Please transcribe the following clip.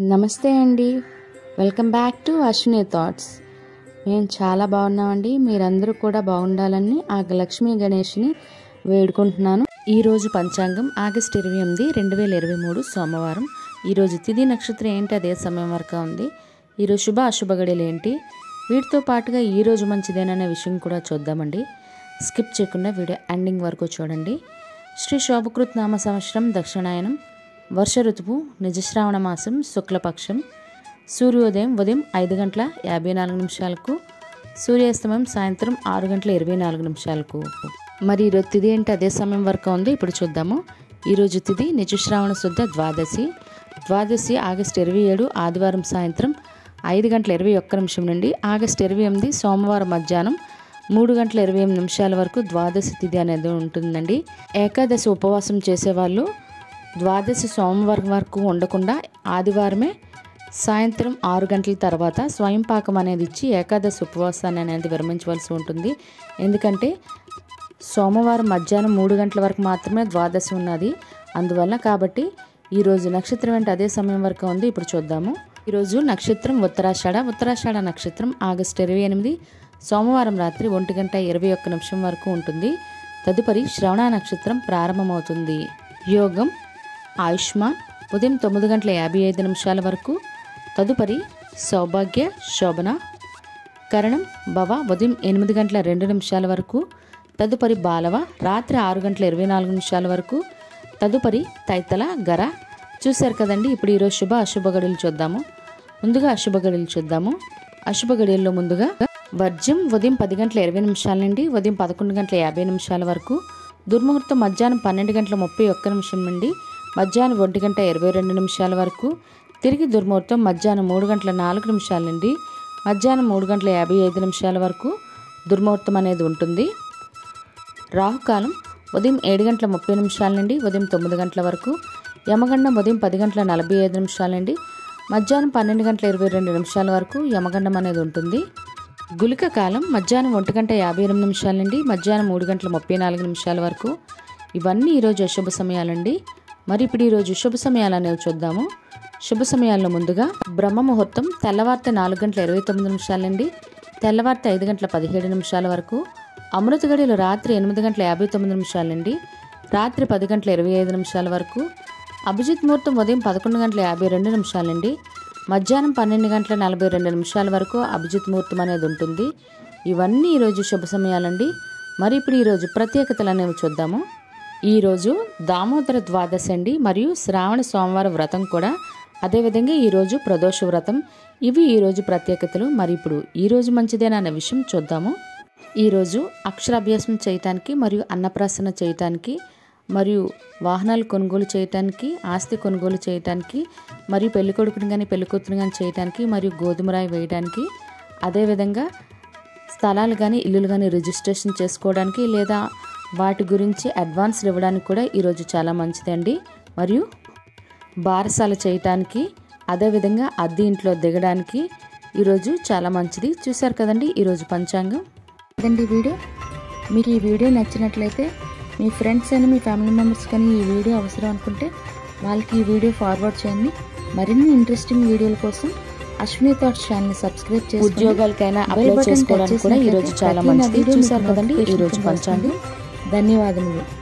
నమస్తే అండి welcome back to Ashwini thoughts మేము చాలా బాగున్నామండి మీరందరూ కూడా బాగుండాలని ఆ లక్ష్మీ గణేష్ని వేడుకుంటున్నాను ఈరోజు పంచాంగం ఆగస్ట్ ఇరవై ఎనిమిది రెండు వేల ఇరవై మూడు సోమవారం ఈరోజు తిథి నక్షత్రం ఏంటి అదే సమయం వరకు ఉంది ఈరోజు శుభ అశుభ గడియలు ఏంటి వీటితో పాటుగా ఈరోజు మంచిదేననే విషయం కూడా చూద్దామండి స్కిప్ చేయకుండా వీడియో ఎండింగ్ వరకు చూడండి శ్రీ శోభకృత్ నామ సంవత్సరం దక్షిణాయనం వర్ష ఋతువు నిజశ్రావణ మాసం శుక్లపక్షం సూర్యోదయం ఉదయం ఐదు గంటల యాభై నాలుగు నిమిషాలకు సూర్యాస్తమయం సాయంత్రం ఆరు గంటల ఇరవై నాలుగు నిమిషాలకు మరి ఈరోజు తిథి ఏంటి అదే సమయం వరకు ఉందో ఇప్పుడు చూద్దాము ఈరోజు తిథి నిజశ్రావణ శుద్ధ ద్వాదశి ద్వాదశి ఆగస్టు ఇరవై ఏడు ఆదివారం సాయంత్రం ఐదు గంటల ఇరవై ఒక్క నిమిషం నుండి ఆగస్టు ఇరవై ఎనిమిది సోమవారం మధ్యాహ్నం మూడు గంటల ఇరవై ఎనిమిది నిమిషాల వరకు ద్వాదశి తిథి అనేది ఉంటుందండి ఏకాదశి ఉపవాసం చేసేవాళ్ళు ద్వాదశి సోమవారం వరకు ఉండకుండా ఆదివారమే సాయంత్రం ఆరు గంటల తర్వాత స్వయం పాకం అనేది ఇచ్చి ఏకాదశి ఉపవాసాన్ని అనేది విరమించవలసి ఉంటుంది ఎందుకంటే సోమవారం మధ్యాహ్నం మూడు గంటల వరకు మాత్రమే ద్వాదశి ఉన్నది అందువల్ల కాబట్టి ఈరోజు నక్షత్రం అంటే అదే సమయం వరకు ఉంది ఇప్పుడు చూద్దాము ఈరోజు నక్షత్రం ఉత్తరాషాఢ ఉత్తరాషాఢ నక్షత్రం ఆగస్టు ఇరవై ఎనిమిది సోమవారం రాత్రి ఒంటి గంట ఇరవై ఒక్క నిమిషం వరకు ఉంటుంది తదుపరి శ్రవణ నక్షత్రం ప్రారంభమవుతుంది యోగం ఆయుష్మాన్ ఉదయం తొమ్మిది గంటల యాభై ఐదు నిమిషాల వరకు తదుపరి సౌభాగ్య శోభన కరణం భవ ఉదయం ఎనిమిది గంటల రెండు నిమిషాల వరకు తదుపరి బాలవ రాత్రి ఆరు గంటల ఇరవై నాలుగు నిమిషాల వరకు తదుపరి తైతల గర చూశారు కదండి ఇప్పుడు ఈరోజు శుభ అశుభ గడియలు చూద్దాము ముందుగా అశుభ గడియలు చూద్దాము అశుభ గడియల్లో ముందుగా వర్జ్యం ఉదయం పది గంటల ఇరవై నిమిషాల నుండి ఉదయం పదకొండు గంటల యాభై నిమిషాల వరకు దుర్ముహూర్తం మధ్యాహ్నం పన్నెండు గంటల ముప్పై ఒక్క నిమిషం నుండి మధ్యాహ్నం ఒంటి గంట ఇరవై రెండు నిమిషాల వరకు తిరిగి దుర్ముహూర్తం మధ్యాహ్నం మూడు గంటల నాలుగు నిమిషాల నుండి మధ్యాహ్నం మూడు గంటల యాభై ఐదు నిమిషాల వరకు దుర్ముహూర్తం అనేది ఉంటుంది రాహుకాలం ఉదయం ఏడు గంటల ముప్పై నిమిషాల నుండి ఉదయం తొమ్మిది గంటల వరకు యమగండం ఉదయం పది గంటల నలభై ఐదు నిమిషాల నుండి మధ్యాహ్నం పన్నెండు గంటల ఇరవై రెండు నిమిషాల వరకు యమగండం అనేది ఉంటుంది గులిక కాలం మధ్యాహ్నం ఒంటి గంట యాభై ఎనిమిది నిమిషాల నుండి మధ్యాహ్నం మూడు గంటల ముప్పై నాలుగు నిమిషాల వరకు ఇవన్నీ ఈరోజు అశుభ సమయాలండి మరి ఇప్పుడు ఈరోజు శుభ సమయాలు అనేవి చూద్దాము శుభ సమయాల్లో ముందుగా బ్రహ్మ ముహూర్తం తెల్లవార్త నాలుగు గంటల ఇరవై తొమ్మిది నిమిషాల నుండి తెల్లవార్త ఐదు గంటల పదిహేడు నిమిషాల వరకు అమృత గడియలు రాత్రి ఎనిమిది గంటల యాభై తొమ్మిది నిమిషాల నుండి రాత్రి పది గంటల ఇరవై ఐదు నిమిషాల వరకు అభిజిత్ ముహూర్తం ఉదయం పదకొండు గంటల యాభై రెండు నిమిషాల నుండి మధ్యాహ్నం పన్నెండు గంటల నలభై రెండు నిమిషాల వరకు అభిజిత్ ముహూర్తం అనేది ఉంటుంది ఇవన్నీ ఈరోజు శుభ సమయాలండి మరి ఇప్పుడు ఈరోజు ప్రత్యేకతలు అనేవి చూద్దాము ఈరోజు దామోదర ద్వాదశి అండి మరియు శ్రావణ సోమవార వ్రతం కూడా అదేవిధంగా ఈరోజు ప్రదోష వ్రతం ఇవి ఈరోజు ప్రత్యేకతలు మరి ఇప్పుడు ఈరోజు మంచిదేనా అనే విషయం చూద్దాము ఈరోజు అక్షరాభ్యాసం చేయటానికి మరియు అన్నప్రాసన చేయటానికి మరియు వాహనాలు కొనుగోలు చేయటానికి ఆస్తి కొనుగోలు చేయటానికి మరియు పెళ్ళికొడుకుని కానీ పెళ్ళికూతురు కానీ చేయటానికి మరియు గోధుమ రాయి వేయడానికి అదేవిధంగా స్థలాలు కానీ ఇల్లులు కానీ రిజిస్ట్రేషన్ చేసుకోవడానికి లేదా వాటి గురించి అడ్వాన్స్లు ఇవ్వడానికి కూడా ఈరోజు చాలా మంచిదండి మరియు బారసాల చేయటానికి అదేవిధంగా అద్దె ఇంట్లో దిగడానికి ఈరోజు చాలా మంచిది చూశారు కదండి ఈరోజు పంచాంగం అదండి వీడియో మీకు ఈ వీడియో నచ్చినట్లయితే మీ ఫ్రెండ్స్ అని మీ ఫ్యామిలీ మెంబర్స్ కానీ ఈ వీడియో అవసరం అనుకుంటే వాళ్ళకి ఈ వీడియో ఫార్వర్డ్ చేయండి మరిన్ని ఇంట్రెస్టింగ్ వీడియోల కోసం అశ్విని థాట్స్ ఛానల్ సబ్స్క్రైబ్ చేసి ఉద్యోగాలకైనా అప్లై చేసుకోవడానికి కూడా ఈరోజు చాలా మంచిది చూశారు కదండి ఈరోజు పంచాంగం ధన్యవాదములు